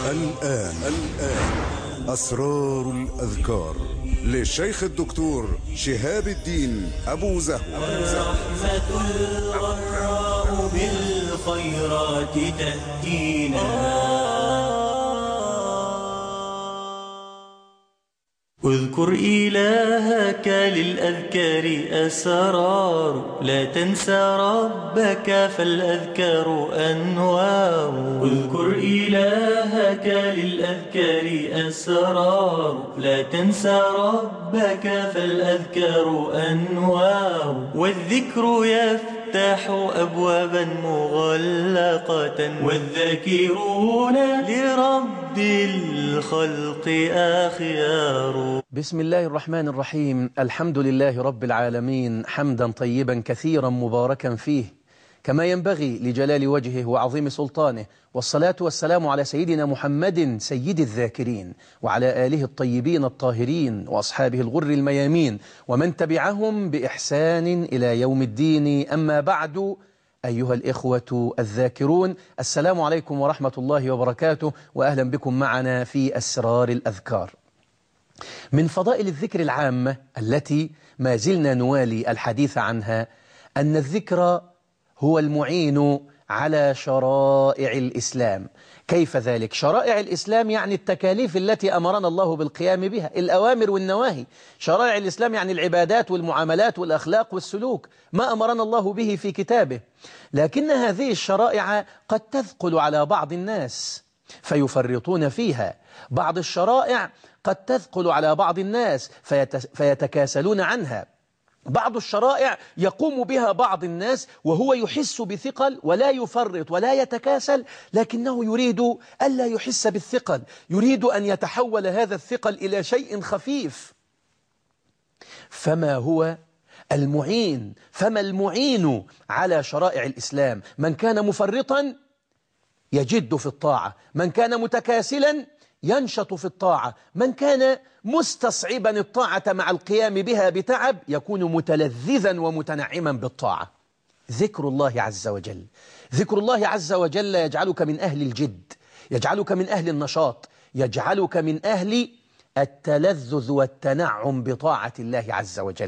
الآن الآن أسرار الأذكار للشيخ الدكتور شهاب الدين أبو زهو الرحمة الغراء بالخيرات تأتينا اذكر إلهك للأذكار أسرار لا تنسى ربك فالأذكار أنوار اذكر إلهك للأذكار أسرار لا تنسى ربك فالأذكار أنوار والذكر يفتح أبوابا مغلقة والذاكرون لرب الخلق أخيار بسم الله الرحمن الرحيم الحمد لله رب العالمين حمدا طيبا كثيرا مباركا فيه كما ينبغي لجلال وجهه وعظيم سلطانه والصلاة والسلام على سيدنا محمد سيد الذاكرين وعلى آله الطيبين الطاهرين وأصحابه الغر الميامين ومن تبعهم بإحسان إلى يوم الدين أما بعد أيها الإخوة الذاكرون السلام عليكم ورحمة الله وبركاته وأهلا بكم معنا في أسرار الأذكار من فضائل الذكر العامة التي ما زلنا نوالي الحديث عنها أن الذكر هو المعين على شرائع الإسلام كيف ذلك؟ شرائع الإسلام يعني التكاليف التي أمرنا الله بالقيام بها الأوامر والنواهي شرائع الإسلام يعني العبادات والمعاملات والأخلاق والسلوك ما أمرنا الله به في كتابه لكن هذه الشرائع قد تثقل على بعض الناس فيفرطون فيها بعض الشرائع قد تثقل على بعض الناس فيتكاسلون عنها بعض الشرائع يقوم بها بعض الناس وهو يحس بثقل ولا يفرط ولا يتكاسل لكنه يريد ألا يحس بالثقل يريد أن يتحول هذا الثقل إلى شيء خفيف فما هو المعين فما المعين على شرائع الإسلام من كان مفرطا يجد في الطاعة من كان متكاسلا ينشط في الطاعة من كان مستصعبا الطاعة مع القيام بها بتعب يكون متلذذا ومتنعما بالطاعة ذكر الله عز وجل ذكر الله عز وجل يجعلك من أهل الجد يجعلك من أهل النشاط يجعلك من أهل التلذذ والتنعم بطاعة الله عز وجل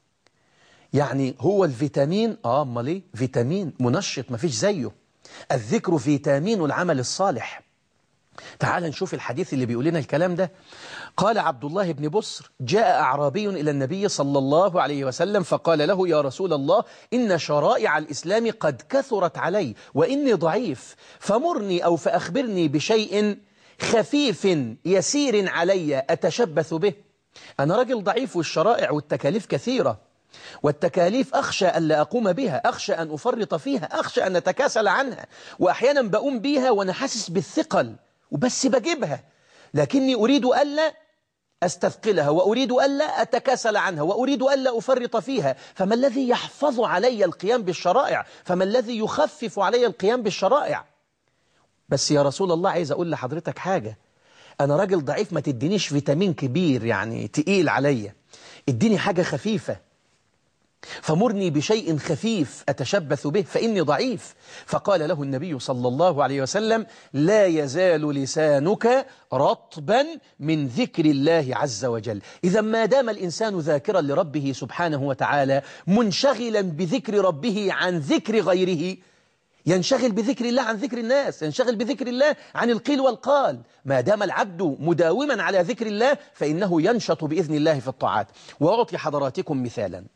يعني هو الفيتامين آه أمال إيه فيتامين منشط ما فيش زيه الذكر فيتامين العمل الصالح تعال نشوف الحديث اللي بيقول لنا الكلام ده قال عبد الله بن بصر جاء أعرابي إلى النبي صلى الله عليه وسلم فقال له يا رسول الله إن شرائع الإسلام قد كثرت علي وإني ضعيف فمرني أو فأخبرني بشيء خفيف يسير علي أتشبث به أنا راجل ضعيف والشرائع والتكاليف كثيرة والتكاليف أخشى أن لا أقوم بها أخشى أن أفرط فيها أخشى أن أتكاسل عنها وأحيانا بقوم بيها وأنا حاسس بالثقل وبس بجيبها لكني أريد ألا أستثقلها وأريد ألا أتكاسل عنها وأريد ألا أفرط فيها فما الذي يحفظ علي القيام بالشرائع فما الذي يخفف علي القيام بالشرائع بس يا رسول الله عايز أقول لحضرتك حاجة أنا راجل ضعيف ما تدينيش فيتامين كبير يعني تقيل عليا اديني حاجة خفيفة فمرني بشيء خفيف أتشبث به فإني ضعيف فقال له النبي صلى الله عليه وسلم لا يزال لسانك رطبا من ذكر الله عز وجل إذا ما دام الإنسان ذاكرا لربه سبحانه وتعالى منشغلا بذكر ربه عن ذكر غيره ينشغل بذكر الله عن ذكر الناس ينشغل بذكر الله عن القيل والقال ما دام العبد مداوما على ذكر الله فإنه ينشط بإذن الله في الطاعات وأعطي حضراتكم مثالا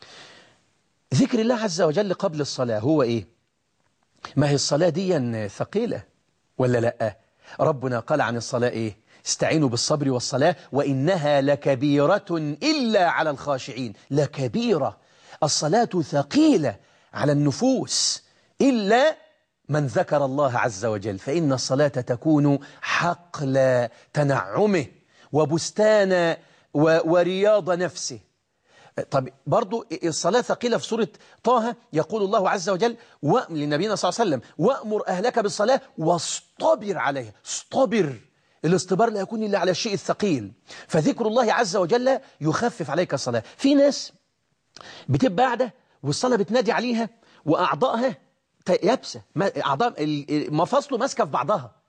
ذكر الله عز وجل قبل الصلاة هو إيه؟ ما هي الصلاة دي ثقيلة ولا لا؟ ربنا قال عن الصلاة إيه؟ استعينوا بالصبر والصلاة وإنها لكبيرة إلا على الخاشعين لكبيرة الصلاة ثقيلة على النفوس إلا من ذكر الله عز وجل فإن الصلاة تكون حقل تنعمه وبستان ورياض نفسه طب برضو الصلاة ثقيلة في سورة طه يقول الله عز وجل لنبينا صلى الله عليه وسلم وأمر أهلك بالصلاة واصطبر عليها اصطبر الاصطبار لا يكون إلا على الشيء الثقيل فذكر الله عز وجل يخفف عليك الصلاة في ناس بتبقى قاعدة والصلاة بتنادي عليها وأعضائها يابسة أعضاء مفاصله ماسكة في بعضها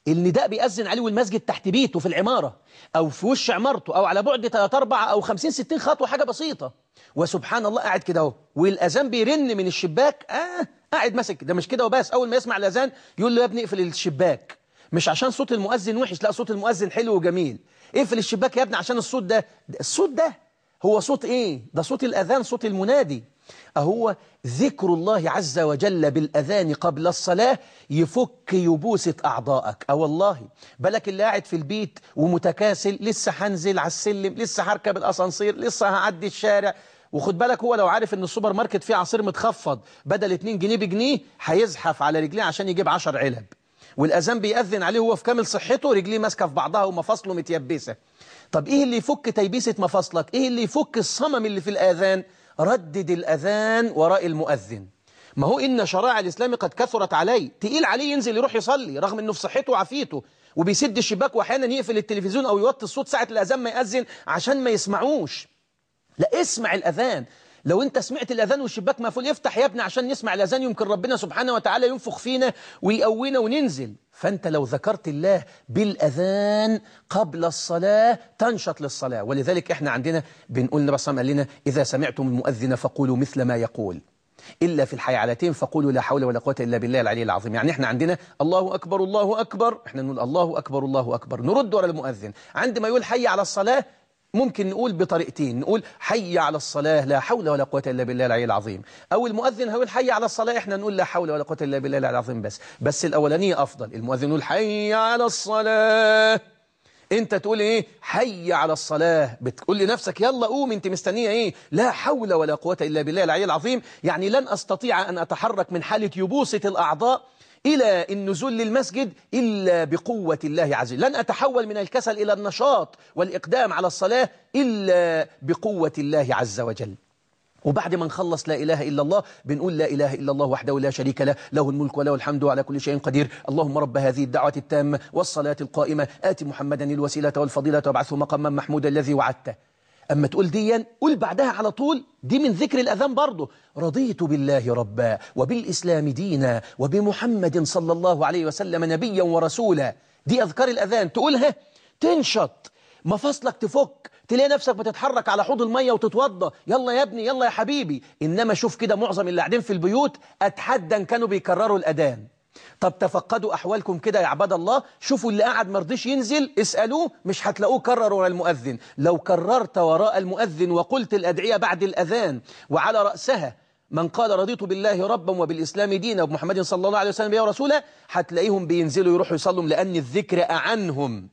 النداء بيأذن عليه والمسجد تحت بيته في العمارة أو في وش عمارته أو على بعد 3 4 أو 50 60 خطوة حاجة بسيطة وسبحان الله قاعد كده اهو والأذان بيرن من الشباك آه قاعد ماسك ده مش كده وبس أول ما يسمع الأذان يقول له يا ابني اقفل الشباك مش عشان صوت المؤذن وحش لا صوت المؤذن حلو وجميل اقفل الشباك يا ابني عشان الصوت ده الصوت ده هو صوت ايه ده صوت الأذان صوت المنادي أهو ذكر الله عز وجل بالأذان قبل الصلاة يفك يبوسة أعضائك أه والله بالك اللي قاعد في البيت ومتكاسل لسه هنزل على السلم لسه هركب الأسانسير لسه هعدي الشارع وخد بالك هو لو عارف ان السوبر ماركت فيه عصير متخفض بدل 2 جنيه بجنيه هيزحف على رجليه عشان يجيب 10 علب والأذان بيأذن عليه وهو في كامل صحته رجليه ماسكه في بعضها ومفاصله متيبسة طب ايه اللي يفك تيبيسة مفاصلك ايه اللي يفك الصمم اللي في الآذان ردد الأذان وراء المؤذن ما هو إن شرائع الإسلام قد كثرت عليه تقيل عليه ينزل يروح يصلي رغم أنه في صحته وعافيته وبيسد الشباك وأحيانا يقفل التلفزيون أو يوطي الصوت ساعة الأذان ما يأذن عشان ما يسمعوش لا اسمع الأذان لو انت سمعت الأذان والشباك مقفول افتح يا ابني عشان نسمع الأذان يمكن ربنا سبحانه وتعالى ينفخ فينا ويقوينا وننزل فأنت لو ذكرت الله بالأذان قبل الصلاة تنشط للصلاة ولذلك احنا عندنا بنقول النبي صلى الله عليه وسلم قال لنا إذا سمعتم المؤذن فقولوا مثل ما يقول إلا في الحيعلتين فقولوا لا حول ولا قوة إلا بالله العلي العظيم يعني احنا عندنا الله أكبر الله أكبر احنا نقول الله أكبر الله أكبر نرد ورا المؤذن عندما يقول حي على الصلاة ممكن نقول بطريقتين نقول حي على الصلاة لا حول ولا قوة إلا بالله العلي العظيم أو المؤذن هيقول حي على الصلاة إحنا نقول لا حول ولا قوة إلا بالله العلي العظيم بس بس الأولانية أفضل المؤذن يقول حي على الصلاة انت تقول ايه حي على الصلاة بتقول لنفسك يلا قوم انت مستنية ايه لا حول ولا قوة الا بالله العلي العظيم يعني لن استطيع ان اتحرك من حالة يبوسة الاعضاء إلى النزول للمسجد إلا بقوة الله عز وجل لن أتحول من الكسل إلى النشاط والإقدام على الصلاة إلا بقوة الله عز وجل وبعد ما نخلص لا إله إلا الله بنقول لا إله إلا الله وحده لا شريك له له الملك وله الحمد على كل شيء قدير اللهم رب هذه الدعوة التامة والصلاة القائمة آت محمدا الوسيلة والفضيلة وابعثه مقاما محمودا الذي وعدته أما تقول ديا قول بعدها على طول دي من ذكر الأذان برضه رضيت بالله ربا وبالإسلام دينا وبمحمد صلى الله عليه وسلم نبيا ورسولا دي أذكار الأذان تقولها تنشط مفاصلك تفك تلاقي نفسك بتتحرك على حوض المية وتتوضى يلا يا ابني يلا يا حبيبي إنما شوف كده معظم اللي قاعدين في البيوت أتحدى إن كانوا بيكرروا الأذان طب تفقدوا أحوالكم كده يا عباد الله شوفوا اللي قاعد مرضيش ينزل اسألوه مش هتلاقوه كرر وراء المؤذن لو كررت وراء المؤذن وقلت الأدعية بعد الأذان وعلى رأسها من قال رضيت بالله ربا وبالإسلام دينا وبمحمد صلى الله عليه وسلم يا رسوله هتلاقيهم بينزلوا يروحوا يصلوا لأن الذكر أعنهم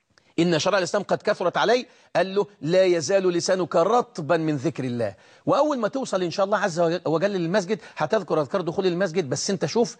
إن شرع الإسلام قد كثرت علي قال له لا يزال لسانك رطبا من ذكر الله وأول ما توصل إن شاء الله عز وجل للمسجد هتذكر أذكار دخول المسجد بس أنت شوف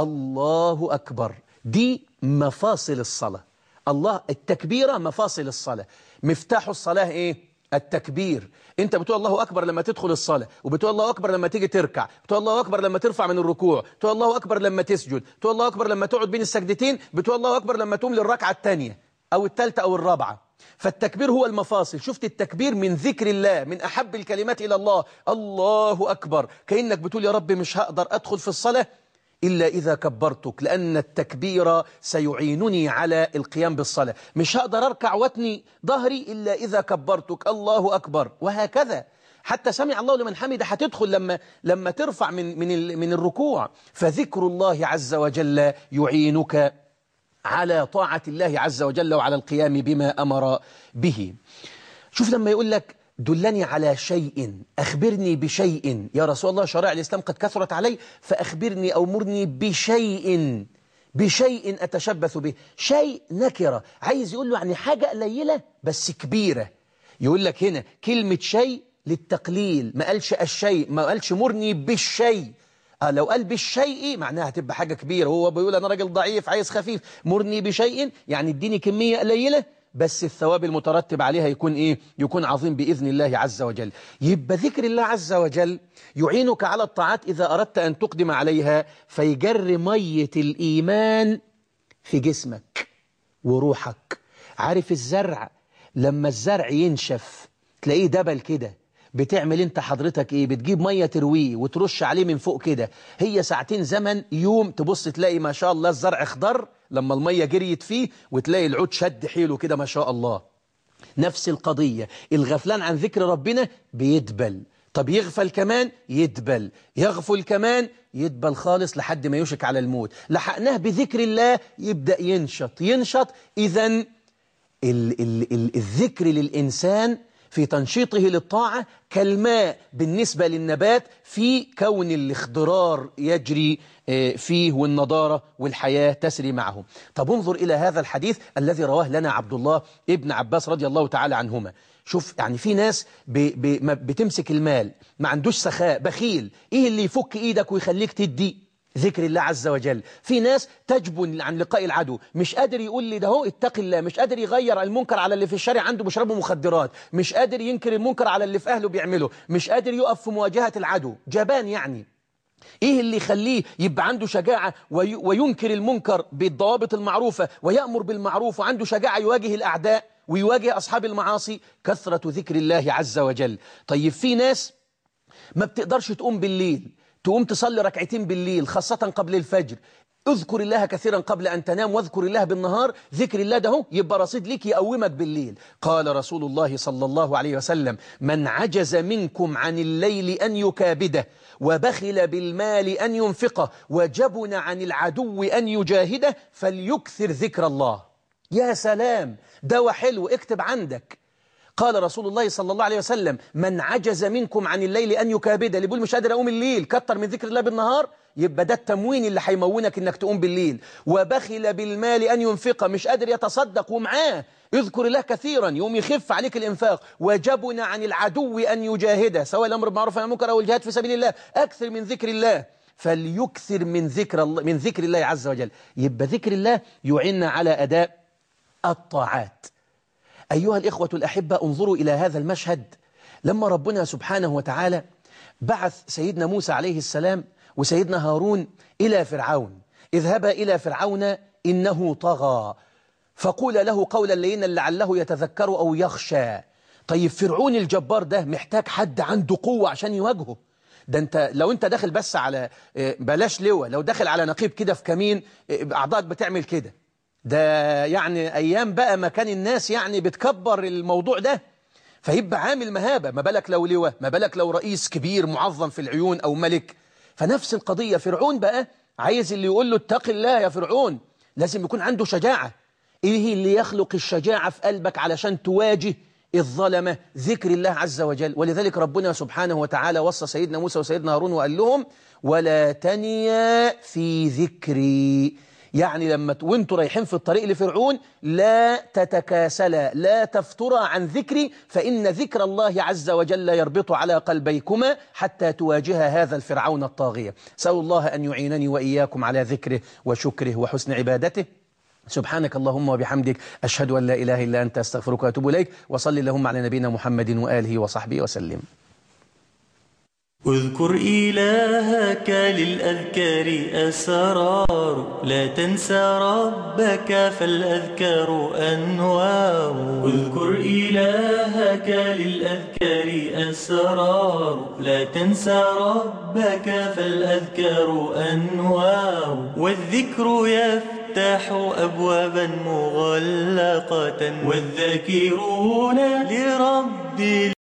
الله أكبر دي مفاصل الصلاة الله التكبيرة مفاصل الصلاة مفتاح الصلاة إيه؟ التكبير انت بتقول الله اكبر لما تدخل الصلاه وبتقول الله اكبر لما تيجي تركع بتقول الله اكبر لما ترفع من الركوع بتقول الله اكبر لما تسجد بتقول الله اكبر لما تقعد بين السجدتين بتقول الله اكبر لما تقوم للركعه الثانيه او الثالثه او الرابعه فالتكبير هو المفاصل شفت التكبير من ذكر الله من احب الكلمات الى الله الله اكبر كانك بتقول يا رب مش هقدر ادخل في الصلاه إلا إذا كبرتك لأن التكبير سيعينني على القيام بالصلاة مش هقدر أركع واتني ظهري إلا إذا كبرتك الله أكبر وهكذا حتى سمع الله لمن حمد هتدخل لما لما ترفع من من من الركوع فذكر الله عز وجل يعينك على طاعة الله عز وجل وعلى القيام بما أمر به شوف لما يقول لك دلني على شيء أخبرني بشيء يا رسول الله شرائع الإسلام قد كثرت علي فأخبرني أو مرني بشيء بشيء أتشبث به شيء نكرة عايز يقول له يعني حاجة قليلة بس كبيرة يقول لك هنا كلمة شيء للتقليل ما قالش الشيء ما قالش مرني بالشيء آه لو قال بالشيء معناها هتبقى حاجة كبيرة هو بيقول أنا راجل ضعيف عايز خفيف مرني بشيء يعني اديني كمية قليلة بس الثواب المترتب عليها يكون إيه؟ يكون عظيم بإذن الله عز وجل يبقى ذكر الله عز وجل يعينك على الطاعات إذا أردت أن تقدم عليها فيجر مية الإيمان في جسمك وروحك عارف الزرع لما الزرع ينشف تلاقيه دبل كده بتعمل انت حضرتك ايه بتجيب مية ترويه وترش عليه من فوق كده هي ساعتين زمن يوم تبص تلاقي ما شاء الله الزرع اخضر لما المية جريت فيه وتلاقي العود شد حيله كده ما شاء الله نفس القضية الغفلان عن ذكر ربنا بيدبل طب يغفل كمان يدبل يغفل كمان يدبل خالص لحد ما يوشك على الموت لحقناه بذكر الله يبدأ ينشط ينشط إذا ال ال ال الذكر للإنسان في تنشيطه للطاعة كالماء بالنسبة للنبات في كون الاخضرار يجري فيه والنضارة والحياة تسري معه طب انظر إلى هذا الحديث الذي رواه لنا عبد الله ابن عباس رضي الله تعالى عنهما شوف يعني في ناس ب ب بتمسك المال ما عندوش سخاء بخيل ايه اللي يفك ايدك ويخليك تدي ذكر الله عز وجل في ناس تجبن عن لقاء العدو مش قادر يقول لي ده هو اتق الله مش قادر يغير المنكر على اللي في الشارع عنده بيشربوا مخدرات مش قادر ينكر المنكر على اللي في أهله بيعمله مش قادر يقف في مواجهة العدو جبان يعني ايه اللي يخليه يبقى عنده شجاعة وي وينكر المنكر بالضوابط المعروفة ويأمر بالمعروف وعنده شجاعة يواجه الأعداء ويواجه أصحاب المعاصي كثرة ذكر الله عز وجل طيب في ناس ما بتقدرش تقوم بالليل تقوم تصلي ركعتين بالليل خاصة قبل الفجر اذكر الله كثيرا قبل أن تنام واذكر الله بالنهار ذكر الله ده يبقى رصيد ليك يقومك بالليل قال رسول الله صلى الله عليه وسلم من عجز منكم عن الليل أن يكابده وبخل بالمال أن ينفقه وجبن عن العدو أن يجاهده فليكثر ذكر الله يا سلام دواء حلو اكتب عندك قال رسول الله صلى الله عليه وسلم من عجز منكم عن الليل أن يكابد اللي بيقول مش قادر أقوم الليل كتر من ذكر الله بالنهار يبقى ده التموين اللي هيمونك انك تقوم بالليل وبخل بالمال أن ينفق مش قادر يتصدق ومعاه اذكر الله كثيرا يوم يخف عليك الإنفاق وجبن عن العدو أن يجاهده سواء الأمر بالمعروف والنهي عن المنكر أو الجهاد في سبيل الله أكثر من ذكر الله فليكثر من ذكر الله من ذكر الله عز وجل يبقى ذكر الله يعيننا على أداء الطاعات أيها الإخوة الأحبة انظروا إلى هذا المشهد لما ربنا سبحانه وتعالى بعث سيدنا موسى عليه السلام وسيدنا هارون إلى فرعون اذهبا إلى فرعون إنه طغى فقول له قولا لينا لعله يتذكر أو يخشى طيب فرعون الجبار ده محتاج حد عنده قوة عشان يواجهه ده انت لو انت داخل بس على بلاش لواء لو داخل على نقيب كده في كمين أعضائك بتعمل كده ده يعني أيام بقى ما كان الناس يعني بتكبر الموضوع ده فيبقى عامل مهابة ما بالك لو لواء ما بالك لو رئيس كبير معظم في العيون أو ملك فنفس القضية فرعون بقى عايز اللي يقول له اتق الله يا فرعون لازم يكون عنده شجاعة إيه اللي يخلق الشجاعة في قلبك علشان تواجه الظلمة ذكر الله عز وجل ولذلك ربنا سبحانه وتعالى وصى سيدنا موسى وسيدنا هارون وقال لهم ولا تنيا في ذكري يعني لما وانتوا رايحين في الطريق لفرعون لا تتكاسلا لا تفترا عن ذكري فإن ذكر الله عز وجل يربط على قلبيكما حتى تواجه هذا الفرعون الطاغية سأل الله أن يعينني وإياكم على ذكره وشكره وحسن عبادته سبحانك اللهم وبحمدك أشهد أن لا إله إلا أنت أستغفرك وأتوب إليك وصل اللهم على نبينا محمد وآله وصحبه وسلم اذكر إلهك للأذكار أسرار لا تنسى ربك فالأذكار أنوار اذكر إلهك للأذكار أسرار لا تنسى ربك فالأذكار أنوار والذكر يفتح أبوابا مغلقة والذاكرون لرب